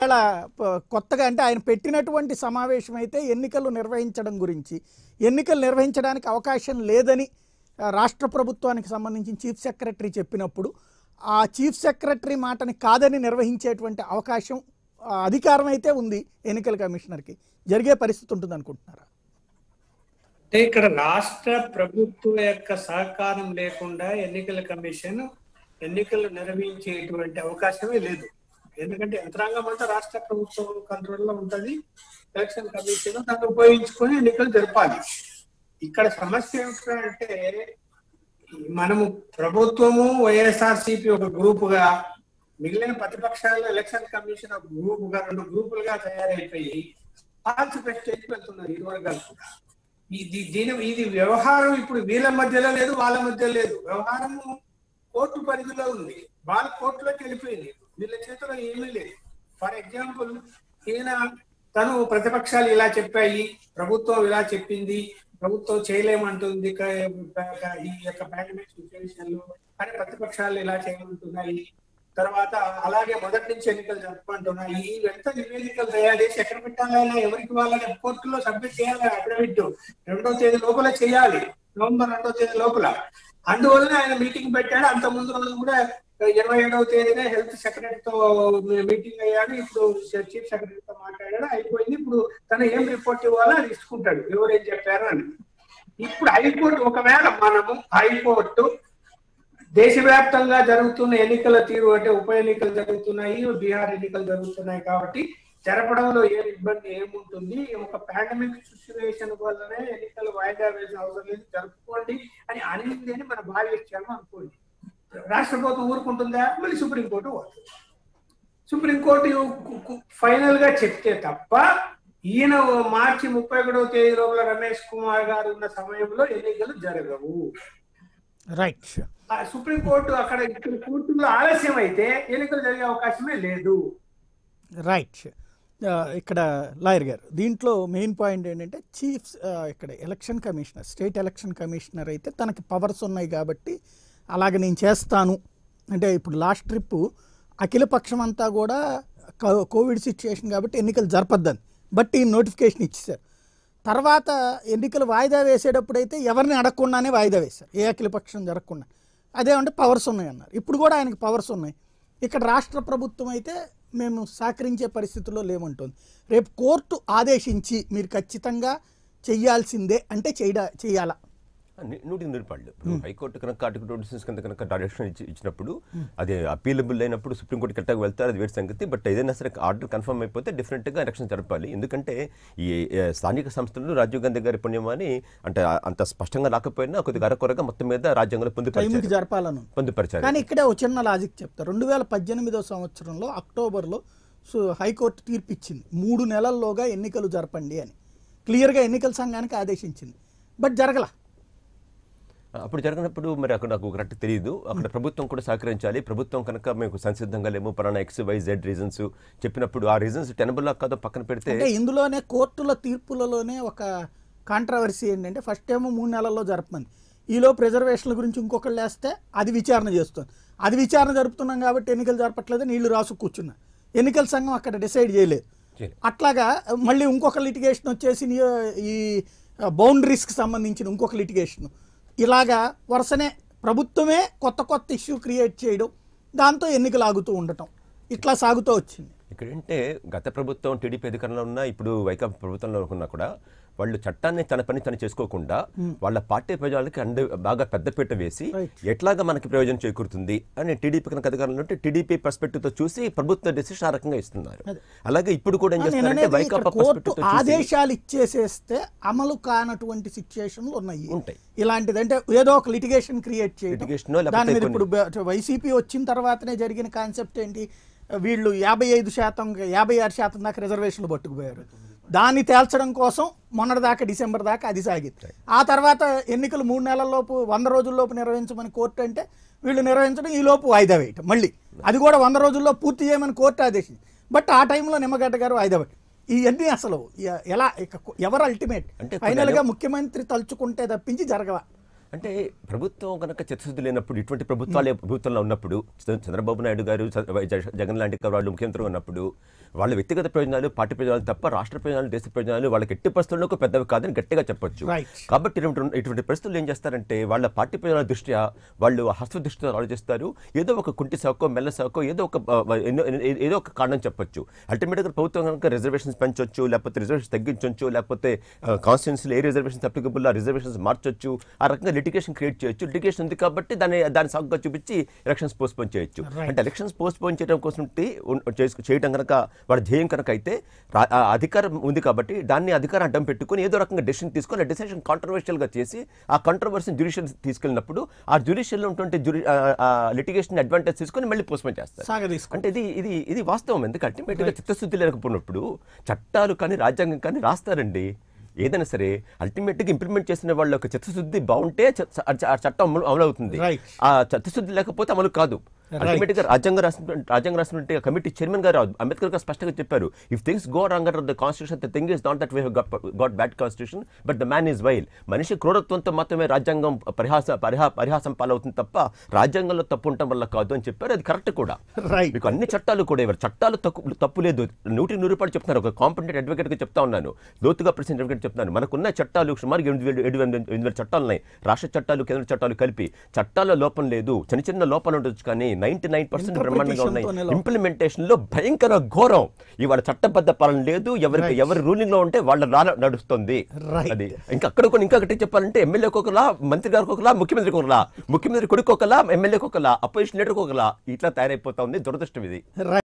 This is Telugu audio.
ఇవాళ ప- కొత్తగా అంటే ఆయన పెట్టినటువంటి సమావేశం అయితే ఎన్నికలు నిర్వహించడం గురించి ఎన్నికలు నిర్వహించడానికి అవకాశం లేదని ఆ, రాష్ట్ర ప్రభుత్వానికి సంబంధించిన చీఫ్ సెక్రటరీ చెప్పినప్పుడు ఆ చీఫ్ సెక్రటరీ మాటని కాదని నిర్వహించేటువంటి అవకాశం ఆ, అధికారం అయితే ఉంది ఎన్నికల కమిషనర్కి జరిగే పరిస్థితి ఉంటుంది అనుకుంటున్నారా అంటే ఇక్కడ రాష్ట్ర ప్రభుత్వం యొక్క సహకారం లేకుండా ఎన్నికల కమిషన్ ఎన్నికలు నిర్వహించేటువంటి అవకాశమే లేదు ఎందుకంటే యంత్రాంగం అంతా రాష్ట్ర ప్రభుత్వం కంట్రోల్లో ఉంటది ఎలక్షన్ కమిషన్ దాన్ని ఉపయోగించుకొని ఎన్నికలు జరపాలి ఇక్కడ సమస్య ఏమిటంటే మనము ప్రభుత్వము వైఎస్ఆర్సిపి ఒక గ్రూపుగా మిగిలిన ప్రతిపక్షాలు ఎలక్షన్ కమిషన్ ఒక గ్రూపుగా రెండు గ్రూపులుగా తయారైపోయి పాల్చి స్టేజ్కి వెళ్తున్నారు ఇరు వర్గాలు కూడా ఇది దీని ఇది వ్యవహారం ఇప్పుడు వీళ్ళ మధ్యలో లేదు వాళ్ళ మధ్య లేదు వ్యవహారము కోర్టు పరిధిలో ఉంది వాళ్ళ కోర్టులోకి వెళ్ళిపోయింది వీళ్ళ చేతిలో ఏమీ లేదు ఫర్ ఎగ్జాంపుల్ ఈయన తను ప్రతిపక్షాలు ఇలా చెప్పాయి ప్రభుత్వం ఇలా చెప్పింది ప్రభుత్వం చేయలేమంటుంది క- క- ఈ యొక్క పాండమిక్ సిచ్యువేషన్ లో కానీ ప్రతిపక్షాలు ఇలా చేయమంటున్నాయి తర్వాత అలాగే మొదటి నుంచి ఎన్నికలు జరుపుకుంటున్నాయి ఈ వెంట నివేదికలు తయారు చేసి ఎక్కడ పెట్టాలైనా ఎవరికి వాళ్ళని కోర్టులో సబ్మిట్ చేయాలి అఫిడవిట్ రెండో తేదీ లోపల చేయాలి నవంబర్ రెండో తేదీ లోపల అందువల్ల ఆయన మీటింగ్ పెట్టాడు అంత ముందు రోజు కూడా ఇరవై ఏడవ తేదీనే హెల్త్ సెక్రటరీతో మీటింగ్ అయ్యాడు ఇప్పుడు చీఫ్ సెక్రటరీతో మాట్లాడాడు అయిపోయింది ఇప్పుడు తను ఏం రిపోర్ట్ ఇవ్వాలో అది ఇచ్చుకుంటాడు ఎవరేం చెప్పారు అని ఇప్పుడు హైకోర్టు ఒకవేళ మనము హైకోర్టు దేశవ్యాప్తంగా జరుగుతున్న ఎన్నికల తీరు అంటే ఉప ఎన్నికలు జరుగుతున్నాయి బీహార్ ఎన్నికలు జరుగుతున్నాయి కాబట్టి జరపడంలో ఏ ఇబ్బంది ఏముంటుంది ఒక పాండమిక్ సిచ్యువేషన్ వల్లనే ఎన్నికలు వాయిదా వేసిన అవసరం లేదు జరుపుకోండి అని అనింది అని మనం భావించాము అనుకోండి రాష్ట్ర ప్రభుత్వం ఊరుకుంటుందా మళ్ళీ సుప్రీంకోర్టు పోతుంది సుప్రీంకోర్టు ఫైనల్ గా చెప్తే తప్ప ఈయన మార్చి ముప్పై ఒకటవ తేదీ లోపల రమేష్ కుమార్ గారు ఉన్న సమయంలో ఎన్నికలు జరగవు రైట్ ఆ సుప్రీంకోర్టు అక్కడ ఇక్కడ కోర్టులో ఆలస్యం అయితే ఎన్నికలు జరిగే అవకాశమే లేదు రైట్ ఆ, ఇక్కడ లాయర్ గారు దీంట్లో మెయిన్ పాయింట్ ఏంటంటే చీఫ్ ఇక్కడ election commissioner state election commissioner అయితే తనకి పవర్స్ ఉన్నాయి కాబట్టి అలాగ నేను చేస్తాను అంటే ఇప్పుడు లాస్ట్ ట్రిప్ అఖిల పక్షం అంతా కూడా కో- కోవిడ్ సిచ్యుయేషన్ కాబట్టి ఎన్నికలు జరపద్దని బట్ ఈ నోటిఫికేషన్ ఇచ్చేశారు తర్వాత ఎన్నికలు వాయిదా వేసేటప్పుడు అయితే ఎవరిని అడగకుండానే వాయిదా వేశారు ఏ అఖిల పక్షం జరగకుండా అదేమంటే పవర్స్ ఉన్నాయి అన్నారు ఇప్పుడు కూడా ఆయనకి పవర్స్ ఉన్నాయి ఇక్కడ రాష్ట్ర ప్రభుత్వం అయితే మేము సహకరించే పరిస్థితుల్లో లేమంటుంది రేపు కోర్టు ఆదేశించి మీరు ఖచ్చితంగా చెయ్యాల్సిందే అంటే చేయడా చెయ్యాలా ని- నూటికి నూరు పాళ్ళు ఇప్పుడు హైకోర్టు కనుక ఆర్టికల్ ట్వంటీ సిక్స్ కింద కనుక డైరెక్షన్ ఇచ్చి ఇచ్చినప్పుడు అది అపీలబుల్ అయినప్పుడు సుప్రీంకోర్టు కరెక్ట్గా వెళ్తారు అది వేరే సంగతి బట్ ఏదైనా సరే ఆర్డర్ కన్ఫర్మ్ అయిపోతే డిఫరెంట్గా ఎలక్షన్ జరపాలి ఎందుకంటే ఈ ఏ, స్థానిక సంస్థలు రాజీవ్ గాంధీ గారి పుణ్యమని అంటే ఆ- అంత స్పష్టంగా రాకపోయినా కొద్దిగా అరకొరగా మొత్తం మీద రాజ్యాంగంలో టైంకి పొందుపరిచారు జరపాలను పొందుపరిచారు కానీ ఇక్కడే ఒక చిన్న లాజిక్ చెప్తా రెండు వేల పద్దెనిమిదో సంవత్సరంలో అక్టోబర్లో సో హైకోర్టు తీర్పు ఇచ్చింది మూడు నెలల్లోగా ఎన్నికలు జరపండి అని క్లియర్గా ఎన్నికల సంఘానికి ఆదేశించింది బట్ జరగల అప్పుడు జరిగినప్పుడు మరి అక్కడ నాకు కరెక్ట్ తెలియదు అక్కడ ప్రభుత్వం కూడా సహకరించాలి ప్రభుత్వం కనుక మేము సంసిద్ధంగా లేము పలానా ఎక్స్ వై జెడ్ రీజన్స్ చెప్పినప్పుడు ఆ రీజన్స్ టెనబుల్ కాదో పక్కన పెడితే అంటే ఇందులోనే కోర్టుల తీర్పులలోనే ఒక కాంట్రవర్సీ ఏంటంటే ఫస్ట్ ఏమో మూడు నెలల్లో జరపమంది ఈలో ప్రిజర్వేషన్ల గురించి ఇంకొకళ్ళు వేస్తే అది విచారణ చేస్తుంది అది విచారణ జరుపుతున్నాం కాబట్టి ఎన్నికలు జరపట్లేదు నీళ్లు రాసు కూర్చున్నా ఎన్నికల సంఘం అక్కడ డిసైడ్ చేయలేదు చేయలేదు. అట్లాగా మళ్ళీ ఇంకొక లిటిగేషన్ వచ్చేసి నీ- ఈ బౌండరీస్కి సంబంధించిన ఇంకొక లిటిగేషన్ ఇలాగా వరుసనే ప్రభుత్వమే కొత్త కొత్త ఇష్యూ క్రియేట్ చేయడం దాంతో ఎన్నికలు ఆగుతూ ఉండటం ఇట్లా సాగుతూ వచ్చింది ఇక్కడంటే గత ప్రభుత్వం టీడీపీ అధికారంలో ఉన్నా ఇప్పుడు వైకాపా ప్రభుత్వంలో ఉన్నా కూడా వాళ్ళు చట్టాన్ని తన పని తను చేసుకోకుండా వాళ్ళ పార్టీ ప్రజలకి అండ బాగా పెద్దపీట వేసి Right. ఎట్లాగా మనకి ప్రయోజనం చేకూరుతుంది అని టీడీపీ కనుక అధికారంలో ఉంటే టీడీపీ పర్స్పెక్టివ్ తో చూసి ప్రభుత్వ డెసిషన్ ఆ రకంగా ఇస్తున్నారు అలాగే ఇప్పుడు కూడా ఏం నేను చేస్తారంటే అనేది ఇక్కడ వైకాపా కోర్టు పర్స్పెక్టివ్ తో చూసి ఆదేశాలు ఇచ్చేసేస్తే అమలు కానటువంటి సిచ్యుయేషన్లు ఉన్నాయి ఉంటాయి. ఇలాంటిది అంటే ఏదో ఒక లిటిగేషన్ క్రియేట్ చేయడం Litigation నో లేకపోతే దాని మీద కొన్ని- ఇప్పుడు వైసీపీ వచ్చిన తర్వాతనే జరిగిన కాన్సెప్ట్ ఏంటి వీళ్ళు యాభై ఐదు శాతం యాభై ఆరు శాతం దాకా రిజర్వేషన్లు పట్టుకుపోయారు దాన్ని తేల్చడం కోసం మొన్నటి దాకా డిసెంబర్ దాకా అది సాగింది ఆ తర్వాత ఎన్నికలు మూడు నెలల్లోపు వంద రోజుల్లోపు నిర్వహించమని కోర్టు అంటే వీళ్ళు నిర్వహించడం ఈ లోపు వాయిదా వేయటం మళ్ళీ అది కూడా వంద రోజుల్లో పూర్తి చేయమని కోర్టు ఆదేశించింది బట్ ఆ టైంలో నిమ్మగడ్డ గారు వాయిదా పెట్టి ఇవన్నీ అసలు ఎ- ఎలా ఇక ఎవరు అల్టిమేట్ అంటే ఫైనల్ గా ముఖ్యమంత్రి తలుచుకుంటే తప్పించి జరగవ అంటే ప్రభుత్వం కనుక చిత్తశుద్ధి లేనప్పుడు ఇటువంటి ప్రభుత్వాలే ప్రభుత్వంలో ఉన్నప్పుడు చంద్ర- చంద్రబాబు నాయుడు గారు చ- జగ- జగన్ లాంటి వాళ్ళు ముఖ్యమంత్రిగా ఉన్నప్పుడు వాళ్ళ వ్యక్తిగత ప్రయోజనాలు పార్టీ ప్రయోజనాలు తప్ప రాష్ట్ర ప్రయోజనాలు దేశ ప్రయోజనాలు వాళ్ళకి ఎట్టి పరిస్థితుల్లో పెద్దవి కాదని గట్టిగా చెప్పొచ్చు Right. కాబట్టి ఇటువంటి ఇటువంటి పరిస్థితులు ఏం చేస్తారంటే వాళ్ళ పార్టీ ప్రయోజనాల దృష్ట్యా వాళ్ళు హస్త దృష్టితో ఆలోచిస్తారు ఏదో ఒక కుంటి సాకో మెల్ల సాకో ఏదో ఒక ఆ, ఎన్నో- ఎన్నో- ఏదో ఒక కారణం చెప్పొచ్చు అల్టిమేట్గా ప్రభుత్వం కనుక రిజర్వేషన్స్ పెంచొచ్చు లేకపోతే రిజర్వేషన్స్ తగ్గించవచ్చు లేకపోతే కాన్స్టిట్యూన్సీలో ఏ రిజర్వేషన్స్ అప్లికబుల్ ఆ రిజర్వేషన్స్ మార్చొచ్చు ఆ రకంగా లిటిగేషన్ క్రియేట్ చేయొచ్చు లిటిగేషన్ ఉంది కాబట్టి దాన్ని దాని సాగుగా చూపించి ఎలక్షన్స్ పోస్ట్పోన్ చేయొచ్చు Right. అంటే ఎలక్షన్స్ పోస్ట్పోన్ చేయడం కోసం ఉంటే- ఉన్- చేసు- చేయడం కనుక వాడి ధ్యేయం కనుక అయితే రా- ఆ అధికారం ఉంది కాబట్టి దాన్ని అధికారం అడ్డం పెట్టుకొని ఏదో రకంగా డెసిషన్ తీసుకొని ఆ డెసిషన్ కాంట్రవర్షియల్ గా చేసి ఆ కాంట్రవర్సీ జ్యుడిషియల్ తీసుకెళ్ళినప్పుడు ఆ జ్యుడిషియల్ ఉన్నటువంటి లిటిగేషన్ అడ్వాంటేజ్ తీసుకొని మళ్ళీ పోస్ట్పోన్ చేస్తారు సాగదీసుకో అంటే ఇది ఇది ఇది వాస్తవం ఎందుకంటే అల్టిమేట్ గా చిత్తశుద్ధి లేకపోయినప్పుడు చట్టాలు కానీ రాజ్యాంగం కానీ రాస్తారండి ఏదైనా సరే అల్టిమేట్ గా ఇంప్లిమెంట్ చేసిన వాళ్ళ యొక్క చిత్తశుద్ధి బాగుంటే చ- చ- ఆ చట్టం అమలు అమలు అవుతుంది Right. ఆ చిత్తశుద్ధి లేకపోతే అమలు కాదు అల్టిమేట్ గా రాజ్యాంగం రాసిన రాజ్యాంగం రాసినటువంటి కమిటీ చైర్మన్ గారు అంబేద్కర్ గారు స్పష్టంగా చెప్పారు if things go wrong under the constitution the thing is not that we got bad constitution but the man is vile మనిషి క్రూరత్వంతో మాత్రమే రాజ్యాంగం పరిహాస పరిహా పరిహాసం పాలవుతుంది తప్ప రాజ్యాంగంలో తప్పు ఉండటం వల్ల కాదు అని చెప్పారు అది కరెక్ట్ కూడా రైట్ మీకు అన్ని చట్టాలు కూడా ఇవ్వరు చట్టాలు తప్పు తప్పు లేదు నూటి నూరు రూపాయలు చెప్తున్నారు ఒక కాంపిటెంట్ అడ్వకేట్ గా చెప్తా ఉన్నాను లోతుగా ప్రెసిడెంట్ అడ్వకేట్ చెప్తున్నాను మనకున్న చట్టాలు సుమారు ఎనిమిది వేలు ఏడు వేల ఎనిమిది వేల చట్టాలు ఉన్నాయి రాష్ట్ర చట్టాలు కేంద్ర చట్టాలు కలిపి చట్టాల్లో లోపం లేదు చిన్న చిన్న లోపాలు ఉండొచ్చు కానీ నైన్టీ నైన్ పర్సెంట్ బ్రహ్మాండంగా ఉన్నాయి Interpretation తోనే లోపం. ఇంప్లిమెంటేషన్ లో భయంకర ఘోరం ఇవాళ చట్టబద్ధ పాలన లేదు ఎవరికి Right. ఎవరి రూలింగ్ లో ఉంటే వాళ్ళ రా నడుస్తుంది Right. అది ఇంకా అక్కడ కొన్ని ఇంకా ఒకటి చెప్పాలంటే ఎమ్మెల్యేకి ఒకలా మంత్రి గారికి ఒకలా ముఖ్యమంత్రికి ఒకలా ముఖ్యమంత్రి కొడుకు ఒకలా ఎమ్మెల్యేకి ఒకలా అపోజిషన్ లీడర్కి ఒకలా ఇట్లా తయారైపోతా ఉంది దురదృష్టం ఇది రైట్